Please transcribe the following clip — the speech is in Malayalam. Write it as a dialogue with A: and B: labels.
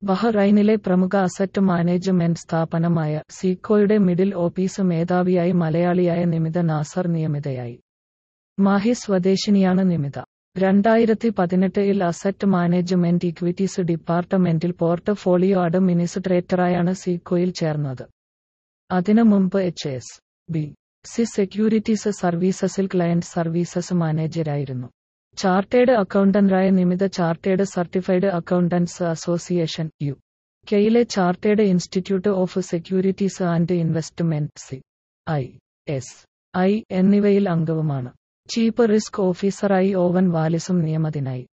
A: ബഹ്റൈനിലെ പ്രമുഖ അസറ്റ് മാനേജ്മെന്റ് സ്ഥാപനമായ സീക്കോയുടെ മിഡിൽ ഓഫീസ് മേധാവിയായി മലയാളിയായ നിമിത നാസർ നിയമിതയായി മാഹി സ്വദേശിനിയാണ് നിമിത രണ്ടായിരത്തി പതിനെട്ടിൽ അസറ്റ് മാനേജ്മെന്റ് ഇക്വിറ്റീസ് ഡിപ്പാർട്ട്മെന്റിൽ പോർട്ട്ഫോളിയോ അഡ്മിനിസ്ട്രേറ്ററായാണ് സീക്കോയിൽ ചേർന്നത് അതിനു മുമ്പ് H S B C securities സർവീസസിൽ ക്ലയന്റ് സർവീസസ് മാനേജരായിരുന്നു ചാർട്ടേഡ് അക്കൗണ്ടന്റായ Nimitha chartered certified accountants association U കെയിലെ chartered institute of securities and investment C I S I എന്നിവയിൽ അംഗവുമാണ് ചീഫ് റിസ്ക് ഓഫീസറായി ഓവൻ വാലിസും നിയമത്തിനായി